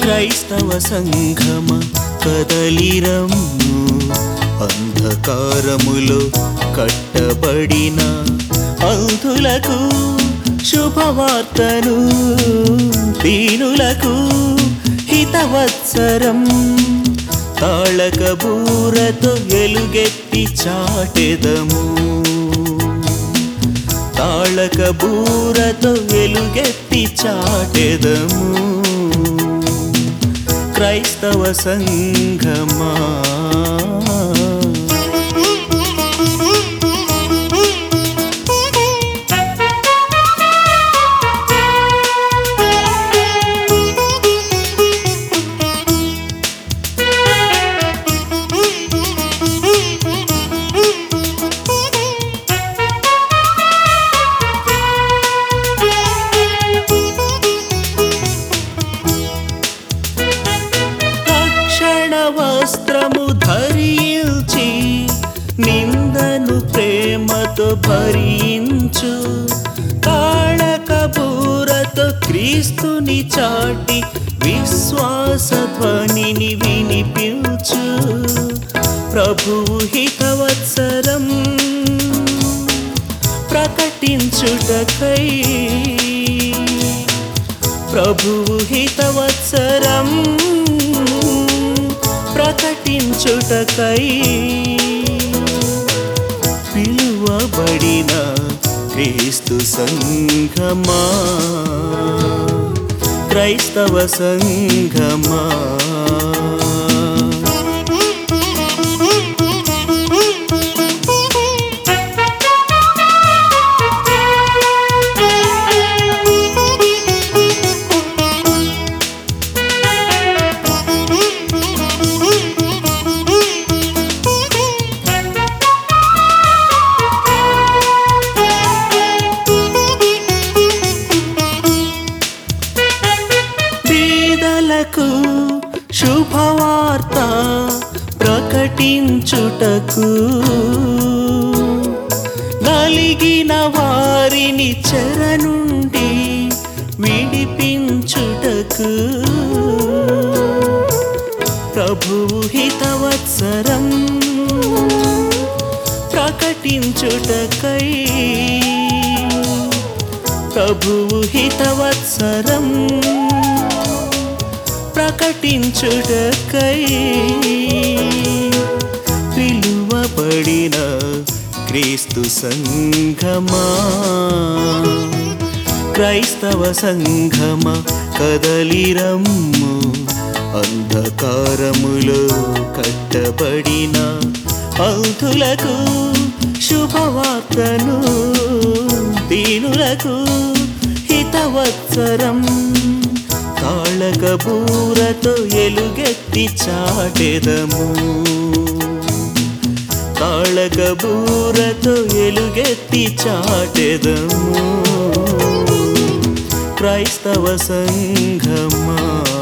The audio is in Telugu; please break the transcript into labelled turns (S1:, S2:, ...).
S1: క్రైస్తవ సంఘమ కదలిరమ్ము అంధకారములో కట్టబడిన అంధులకు శుభవార్తను దీనులకు హితవత్సరం తాళక బూరతో ఎలుగెత్తి చాటెదము తాళక బూరతో వెలుగెత్తి చాటెదము క్రైస్తవ సంఘమా రక్షణ వస్త్రము ధరించి నిందను ప్రేమతో భరించు తాళక బూరతో క్రీస్తుని చాటి విశ్వాస ధ్వనిని వినిపించు ప్రభువు హితవత్సరం ప్రకటించుటకై ప్రభువు హితవత్సరం ప్రకటించుటకై పిలువబడిన క్రీస్తు సంఘమా క్రైస్తవ సంఘమా బీదలకు శుభవార్త ప్రకటించుటకు నలిగిన వారిని చెర నుండి విడిపించుటకు ప్రభువు హితవత్సరం ప్రకటించుటకై ప్రభువు హితవత్సరం ప్రకటించుటకై పిలువబడిన క్రీస్తు సంఘమా క్రైస్తవ సంఘమ కదలిరమ్ము అంధకారములో కట్టబడిన అంధులకు శుభవార్తను దీనులకు హితవత్సరం తాళక బూరతో ఎలుగెత్తి చాటెదము తాళక బూరతో ఎలుగెత్తి చాటెదము క్రైస్తవ సంఘమా